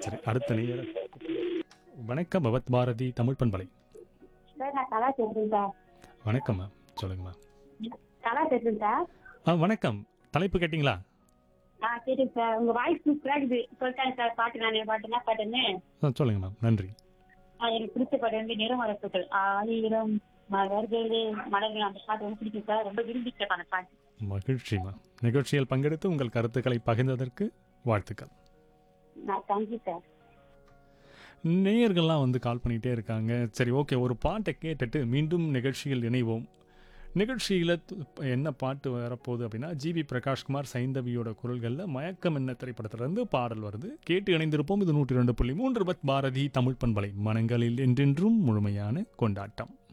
சரி அடுத்த நேர வணக்கம் பவத் பாரதி தமிழ் பண்பலை சார் நான் கலா பேசுறேன் சார் வணக்கம் மேம் சொல்லுங்க மேம் கலா பேசுறேன் சார் ஆ வணக்கம் தலைப்பு கேட்டிங்களா ஆ சரி சார் உங்க வாய்ஸ் சூப்பரா இருக்குது சொல்லிட்டாங்க சார் பாட்டு நான் பாட்டு என்ன பாட்டுன்னு ஆ சொல்லுங்க மேம் நன்றி ஆ, எனக்கு பிடிச்ச பாட்டு வந்து நிறமரப்புகள் ஆயிரம் மலர்களே மலர்கள் அந்த பாட்டு வந்து பிடிக்கும் சார் ரொம்ப விரும்பி கேட்பேன் அந்த பாட்டு மகிழ்ச்சி மேம் நிகழ்ச்சியில் பங்கெடுத்து உங்கள் கருத்துக்களை பகிர்ந்ததற்கு வாழ்த்துக்கள் நான் தேங்க்யூ சார் நேயர்கள்லாம் வந்து கால் பண்ணிகிட்டே இருக்காங்க சரி ஓகே ஒரு பாட்டை கேட்டுட்டு மீண்டும் நிகழ்ச்சியில் இணைவோம் நிகழ்ச்சியில் என்ன பாட்டு வரப்போகுது அப்படின்னா ஜிவி பிரகாஷ்குமார் சைந்தவியோட குரல்களில் மயக்கம் என்ன திரைப்படத்திலிருந்து பாடல் வருது கேட்டு இணைந்திருப்போம் இது நூற்றி ரெண்டு புள்ளி மூன்று பத் பாரதி தமிழ் பண்பலை மனங்களில் என்றென்றும் முழுமையான கொண்டாட்டம்